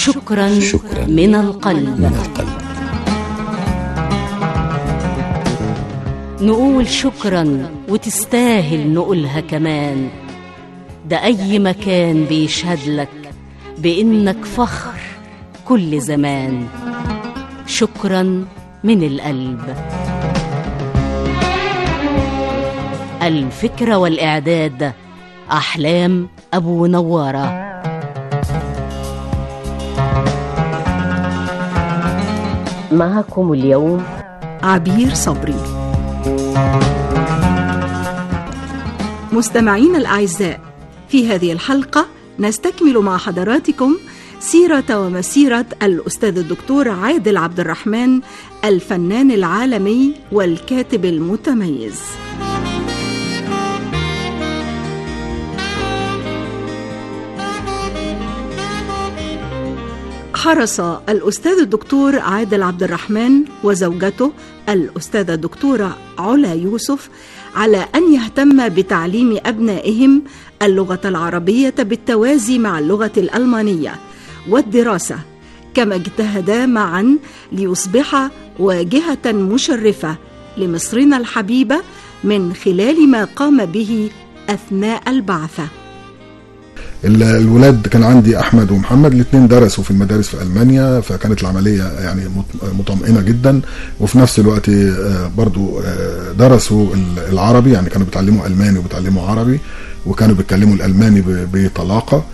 شكرا, شكراً من القلب من القلب نقول شكرا وتستاهل نقولها كمان ده أي مكان بيشهد لك بإنك فخر كل زمان شكرا من القلب الفكرة والإعداد أحلام أبو نوارة معكم اليوم عبير صبري مستمعينا الأعزاء في هذه الحلقة نستكمل مع حضراتكم سيرة ومسيرة الأستاذ الدكتور عادل عبد الرحمن الفنان العالمي والكاتب المتميز حرص الأستاذ الدكتور عادل عبد الرحمن وزوجته الأستاذة الدكتورة علا يوسف على أن يهتم بتعليم أبنائهم اللغة العربية بالتوازي مع اللغة الألمانية والدراسة كما اجتهدا معا ليصبح واجهة مشرفة لمصرنا الحبيبة من خلال ما قام به أثناء البعثة ال- الولاد كان عندي احمد ومحمد الاثنين درسوا في المدارس في المانيا فكانت العمليه يعني مط- مطمئنه جدا وفي نفس الوقت آه، برضو آه، درسوا ال- العربي يعني كانوا بيتعلموا الماني وبيتعلموا عربي وكانوا بيتكلموا الالماني ب- بطلاقه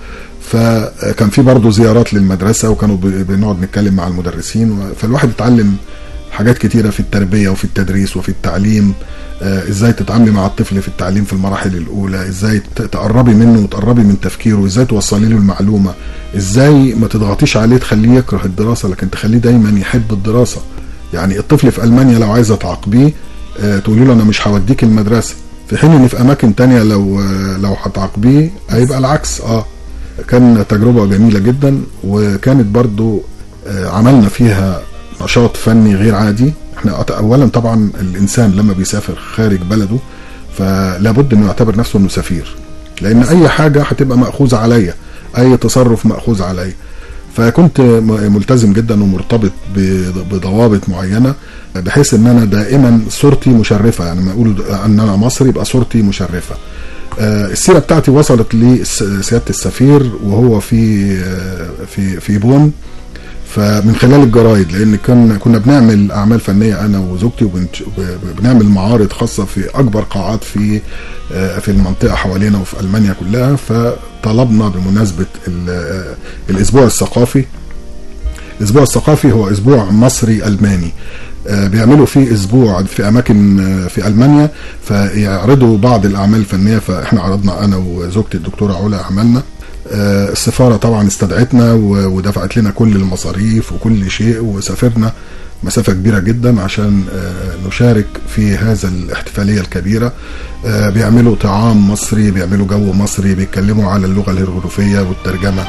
فكان في برضو زيارات للمدرسه وكانوا ب- بنقعد نتكلم مع المدرسين و- فالواحد اتعلم حاجات كتيرة في التربية وفي التدريس وفي التعليم آه، ازاي تتعاملي مع الطفل في التعليم في المراحل الاولى ازاي ت- تقربي منه وتقربي من تفكيره ازاي توصلي له المعلومة ازاي ما تضغطيش عليه تخليه يكره الدراسة لكن تخليه دايما يحب الدراسة يعني الطفل في المانيا لو عايزة تعاقبيه آه، تقولي له انا مش هوديك المدرسة في حين ان في اماكن تانية لو آه، لو هتعاقبيه هيبقى العكس اه كان تجربة جميلة جدا وكانت برضو آه، عملنا فيها نشاط فني غير عادي احنا أت- اولا طبعا الانسان لما بيسافر خارج بلده فلا بد انه يعتبر نفسه انه سفير لان اي حاجه هتبقى ماخوذه عليا اي تصرف ماخوذ عليا فكنت م- ملتزم جدا ومرتبط ب- بضوابط معينه بحيث ان انا دائما صورتي مشرفه يعني لما اقول ان انا مصري يبقى صورتي مشرفه آه، السيره بتاعتي وصلت لسياده السفير وهو في آه، في في بون فمن خلال الجرايد لان كنا كنا بنعمل اعمال فنيه انا وزوجتي وبنعمل معارض خاصه في اكبر قاعات في آه، في المنطقه حوالينا وفي المانيا كلها فطلبنا بمناسبه ال- آه، الاسبوع الثقافي الاسبوع الثقافي هو اسبوع مصري الماني آه، بيعملوا فيه اسبوع في اماكن آه، في المانيا فيعرضوا بعض الاعمال الفنيه فاحنا عرضنا انا وزوجتي الدكتوره علا اعمالنا آه، السفاره طبعا استدعتنا و- ودفعت لنا كل المصاريف وكل شيء وسافرنا مسافه كبيره جدا عشان آه، نشارك في هذا الاحتفاليه الكبيره آه، بيعملوا طعام مصري بيعملوا جو مصري بيتكلموا على اللغه الهيروغليفيه والترجمه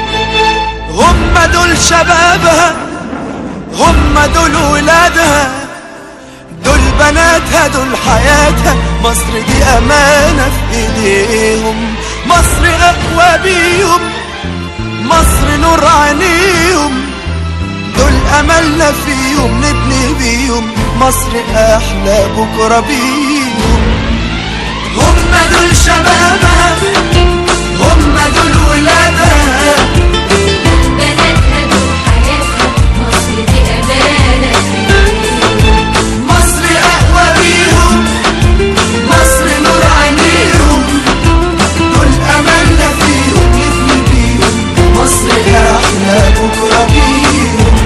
هم دول شبابها هم دول ولادها دول بناتها دول حياتها مصر دي أمانة في إيديهم مصر أقوى بيهم مصر نور عينيهم دول أملنا فيهم نبني بيهم مصر أحلى بكرة بيهم هم دول شبابها هم دول ولادها بناتها دول حياتها مصر دي أمانة مصر أقوى بيهم مصر نور عينيهم دول أملنا فيهم نبني بيهم مصر أحلى بكرة بيهم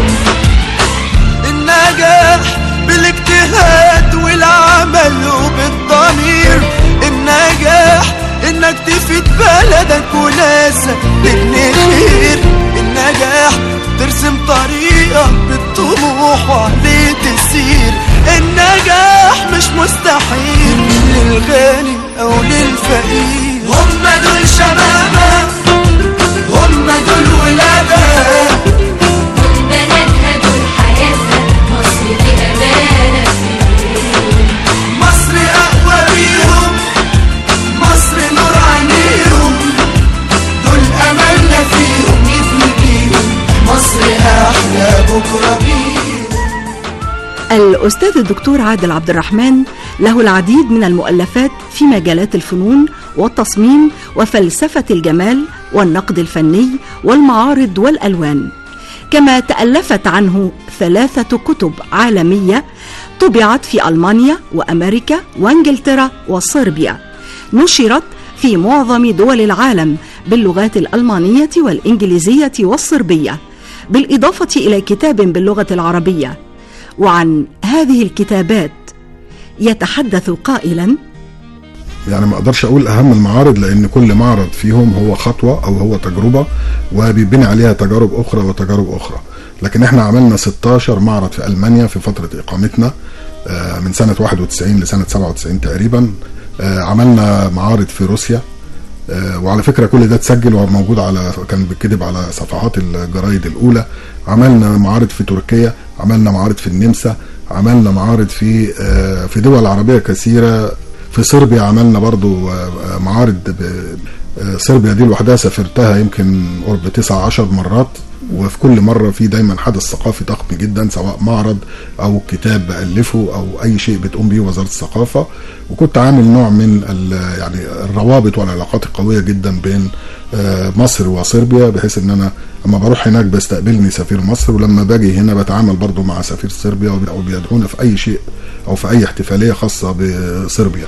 النجاح بالاجتهاد والعمل وبالضمير النجاح انك تفيد بلدك وناسك تبني خير النجاح ترسم طريقك بالطموح وعليه تسير النجاح مش مستحيل للغني او للفقير هم دول شبابها هم دول ولادها بناتها دول حياتها مصر دي أمانة مصر أقوى بيهم مصر نور عينيهم دول أملنا فيهم نبني بيهم الأستاذ الدكتور عادل عبد الرحمن له العديد من المؤلفات في مجالات الفنون والتصميم وفلسفة الجمال والنقد الفني والمعارض والألوان كما تألفت عنه ثلاثة كتب عالمية طبعت في ألمانيا وأمريكا وإنجلترا وصربيا نشرت في معظم دول العالم باللغات الألمانية والإنجليزية والصربية بالإضافة إلى كتاب باللغة العربية وعن هذه الكتابات يتحدث قائلا يعني ما اقدرش اقول اهم المعارض لان كل معرض فيهم هو خطوه او هو تجربه وبيبني عليها تجارب اخرى وتجارب اخرى لكن احنا عملنا 16 معرض في المانيا في فتره اقامتنا آه، من سنه 91 لسنه 97 تقريبا آه، عملنا معارض في روسيا آه، وعلى فكره كل ده اتسجل وموجود على كان بيتكتب على صفحات الجرايد الاولى عملنا معارض في تركيا عملنا معارض في النمسا عملنا معارض في آه، في دول عربيه كثيره في صربيا عملنا برضو آه، آه، معارض ب- آه، صربيا دي لوحدها سافرتها يمكن قرب 9 10 مرات وفي كل مره في دايما حدث ثقافي ضخم جدا سواء معرض او كتاب بالفه او اي شيء بتقوم به وزاره الثقافه وكنت عامل نوع من ال- يعني الروابط والعلاقات القويه جدا بين آه، مصر وصربيا بحيث ان انا لما بروح هناك بيستقبلني سفير مصر ولما باجي هنا بتعامل برضو مع سفير صربيا وبي- او بيدعونا في اي شيء او في اي احتفاليه خاصه بصربيا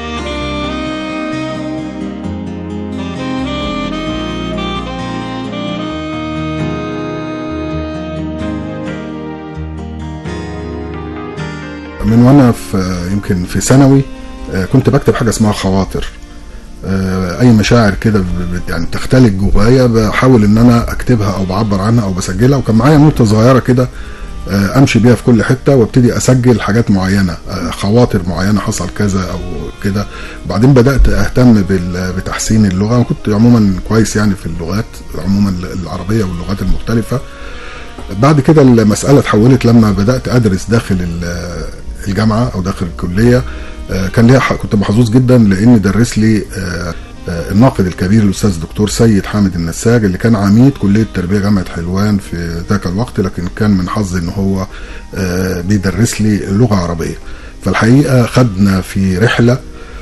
من وانا في يمكن في ثانوي آه، كنت بكتب حاجه اسمها خواطر آه، اي مشاعر كده ب- ب- يعني تختلج جوايا بحاول ان انا اكتبها او بعبر عنها او بسجلها وكان معايا نوتة صغيره كده آه، امشي بيها في كل حته وابتدي اسجل حاجات معينه آه، خواطر معينه حصل كذا او كده وبعدين بدات اهتم بال- بتحسين اللغه انا كنت عموما كويس يعني في اللغات عموما العربيه واللغات المختلفه بعد كده المسألة اتحولت لما بدأت أدرس داخل ال- الجامعة أو داخل الكلية آه، كان ليها حق- كنت محظوظ جدا لأن درس لي آه، آه، الناقد الكبير الأستاذ الدكتور سيد حامد النساج اللي كان عميد كلية تربية جامعة حلوان في ذاك الوقت لكن كان من حظي إن هو آه، بيدرس لي اللغة العربية فالحقيقة خدنا في رحلة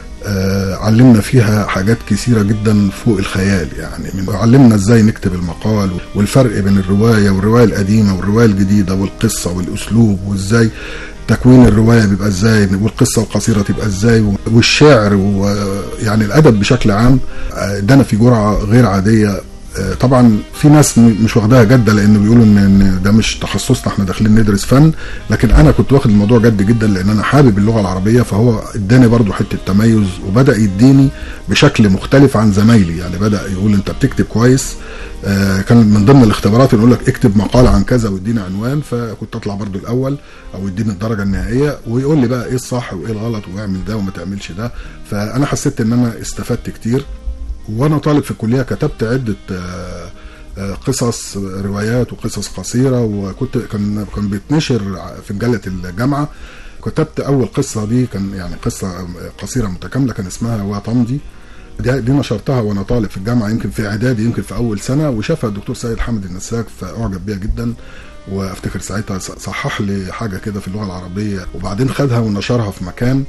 آه، علمنا فيها حاجات كثيرة جدا فوق الخيال يعني من علمنا ازاي نكتب المقال والفرق بين الرواية والرواية القديمة والرواية الجديدة والقصة والأسلوب وازاي تكوين الرواية بيبقى ازاي والقصة القصيرة تبقى ازاي والشعر ويعني الأدب بشكل عام آه، ادانا في جرعة غير عادية آه، طبعا في ناس م- مش واخداها جده لان بيقولوا ان إن ده مش تخصصنا احنا داخلين ندرس فن لكن انا كنت واخد الموضوع جد جدا لان انا حابب اللغه العربيه فهو اداني برضو حته تميز وبدا يديني بشكل مختلف عن زمايلي يعني بدا يقول انت بتكتب كويس آه، كان من ضمن الاختبارات يقول لك اكتب مقال عن كذا واديني عنوان فكنت اطلع برضو الاول او يديني الدرجه النهائيه ويقول لي بقى ايه الصح وايه الغلط واعمل ده وما تعملش ده فانا حسيت ان انا استفدت كتير وانا طالب في الكليه كتبت عده آه، آه، قصص روايات وقصص قصيره وكنت كان كان بيتنشر في مجله الجامعه كتبت اول قصه دي كان يعني قصه قصيره متكامله كان اسمها وتمضي دي, دي نشرتها وانا طالب في الجامعه يمكن في اعدادي يمكن في اول سنه وشافها الدكتور سيد حامد النساك فاعجب بيها جدا وافتكر ساعتها صحح لي حاجه كده في اللغه العربيه وبعدين خدها ونشرها في مكان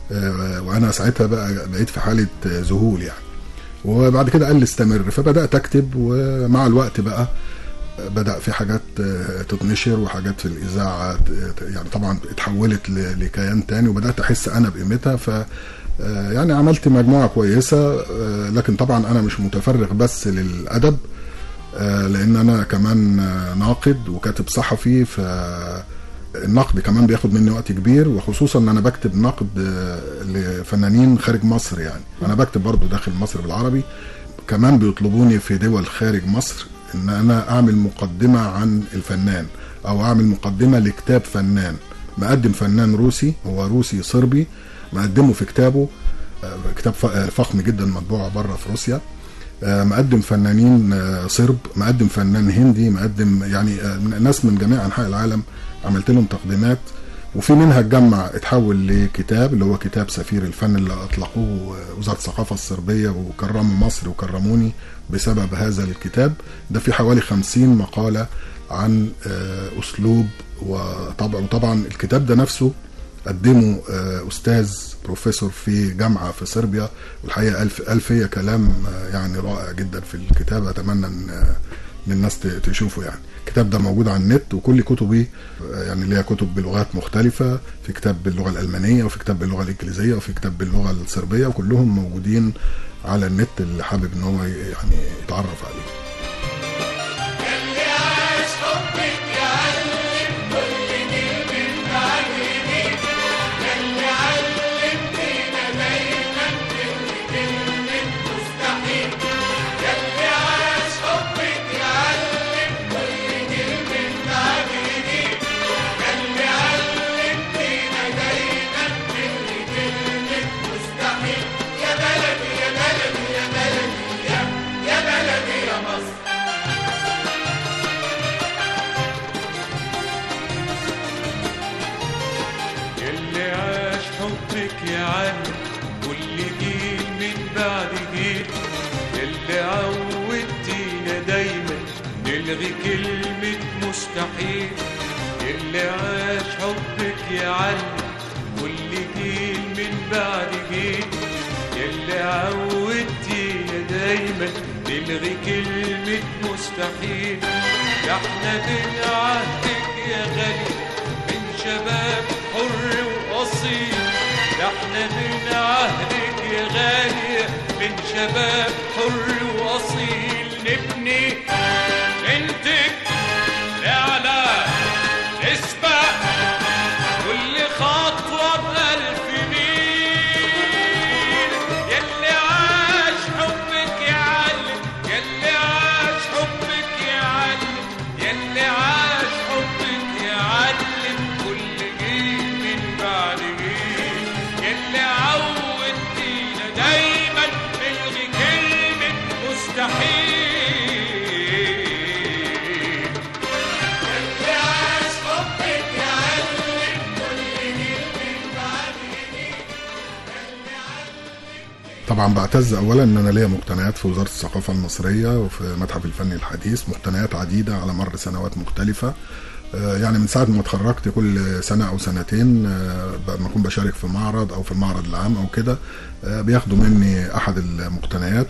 آه، وانا ساعتها بقى بقيت في حاله آه، ذهول يعني وبعد كده قال لي استمر فبدات اكتب ومع الوقت بقى بدا في حاجات آه، تتنشر وحاجات في الاذاعه ت- يعني طبعا اتحولت ل- لكيان تاني وبدات احس انا بقيمتها ف آه، يعني عملت مجموعه كويسه آه، لكن طبعا انا مش متفرغ بس للادب آه، لان انا كمان آه، ناقد وكاتب صحفي ف النقد كمان بياخد مني وقت كبير وخصوصا ان انا بكتب نقد آه، لفنانين خارج مصر يعني انا بكتب برضو داخل مصر بالعربي كمان بيطلبوني في دول خارج مصر ان انا اعمل مقدمه عن الفنان او اعمل مقدمه لكتاب فنان مقدم فنان روسي هو روسي صربي مقدمه في كتابه آه، كتاب ف- آه، فخم جدا مطبوع بره في روسيا آه، مقدم فنانين آه، صرب مقدم فنان هندي مقدم يعني آه، من- ناس من جميع انحاء العالم عملت لهم تقديمات وفي منها اتجمع اتحول لكتاب اللي هو كتاب سفير الفن اللي اطلقوه آه، وزاره الثقافه الصربيه وكرموا مصر وكرموني بسبب هذا الكتاب ده في حوالي خمسين مقاله عن آه، اسلوب وطبعا وطبعا الكتاب ده نفسه قدمه آه، استاذ بروفيسور في جامعه في صربيا والحقيقه الف قال فيا كلام آه، يعني رائع جدا في الكتاب اتمنى ان آه، ان الناس ت- تشوفه يعني الكتاب ده موجود على النت وكل كتبي آه، يعني ليها كتب بلغات مختلفه في كتاب باللغه الالمانيه وفي كتاب باللغه الانجليزيه وفي كتاب باللغه الصربيه وكلهم موجودين على النت اللي حابب ان هو يعني يتعرف عليه اللي عاش حبك يا عم واللي جيل من بعد جيل اللي عودتينا دايما نلغي كلمة مستحيل اللي عاش حبك يا عم واللي جيل من بعد جيل اللي عودتينا دايما نلغي كلمة مستحيل ده احنا من عهدك يا غالي من شباب حر وأصيل ده احنا من عهدك يا غالي من شباب حر وأصيل نبني انتك نعلى نسبق كل خطوة بألف ميل يلي عاش حبك يعلم يلي عاش حبك يعلم يلي عاش حبك يعلم كل جيل من بعد جيل يلي عودتينا دايما نلغي كلمة مستحيل طبعا بعتز اولا ان انا ليا مقتنيات في وزاره الثقافه المصريه وفي متحف الفن الحديث مقتنيات عديده على مر سنوات مختلفه آه، يعني من ساعه ما اتخرجت كل سنه او سنتين آه، لما اكون بشارك في معرض او في المعرض العام او كده آه، بياخدوا مني احد المقتنيات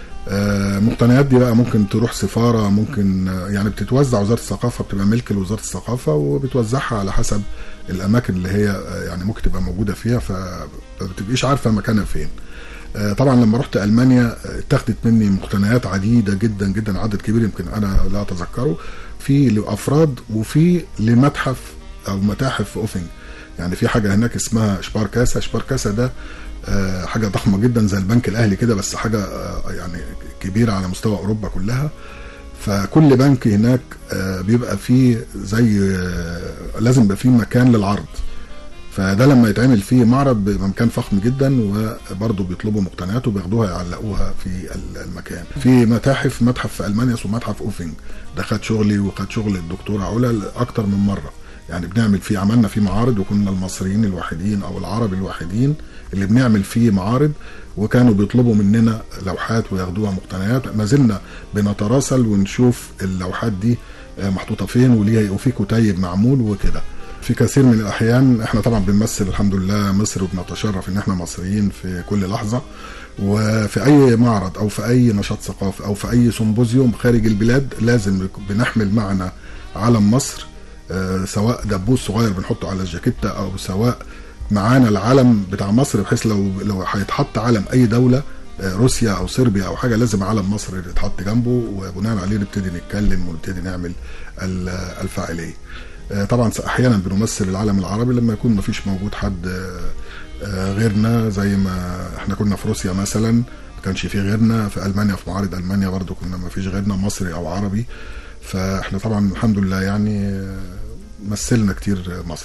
آه، المقتنيات دي بقى ممكن تروح سفاره ممكن آه، يعني بتتوزع وزاره الثقافه بتبقى ملك لوزاره الثقافه وبتوزعها على حسب الاماكن اللي هي آه، يعني ممكن تبقى موجوده فيها فما بتبقيش عارفه مكانها فين آه، طبعا لما رحت المانيا آه، اتاخدت مني مقتنيات عديده جدا جدا عدد كبير يمكن انا لا اتذكره في لافراد وفي لمتحف او متاحف في اوفنج يعني في حاجه هناك اسمها شباركاسا شباركاسا ده آه، حاجه ضخمه جدا زي البنك الاهلي كده بس حاجه آه، يعني كبيره على مستوى اوروبا كلها فكل بنك هناك آه، بيبقى فيه زي آه، لازم يبقى فيه مكان للعرض فده لما يتعمل فيه معرض بيبقى مكان فخم جدا وبرضه بيطلبوا مقتنيات وبياخدوها يعلقوها في ال- المكان في متاحف متحف في المانيا اسمه متحف اوفنج ده خد شغلي وخد شغل الدكتوره علا اكتر من مره يعني بنعمل فيه عملنا فيه معارض وكنا المصريين الوحيدين او العرب الوحيدين اللي بنعمل فيه معارض وكانوا بيطلبوا مننا لوحات وياخدوها مقتنيات ما زلنا بنتراسل ونشوف اللوحات دي آه، محطوطه فين وليها وفي كتيب معمول وكده في كثير من الاحيان احنا طبعا بنمثل الحمد لله مصر وبنتشرف ان احنا مصريين في كل لحظه وفي اي معرض او في اي نشاط ثقافي او في اي سيمبوزيوم خارج البلاد لازم بنحمل معنا علم مصر آه، سواء دبوس صغير بنحطه على الجاكيته او سواء معانا العلم بتاع مصر بحيث لو لو هيتحط علم اي دوله آه، روسيا او صربيا او حاجه لازم علم مصر يتحط جنبه وبناء عليه نبتدي نتكلم ونبتدي نعمل ال- الفاعليه. آه، طبعا احيانا بنمثل العالم العربي لما يكون ما فيش موجود حد آه، آه، غيرنا زي ما احنا كنا في روسيا مثلا ما كانش في غيرنا في المانيا في معارض المانيا برضو كنا ما فيش غيرنا مصري او عربي فاحنا طبعا الحمد لله يعني آه، مثلنا كتير مصر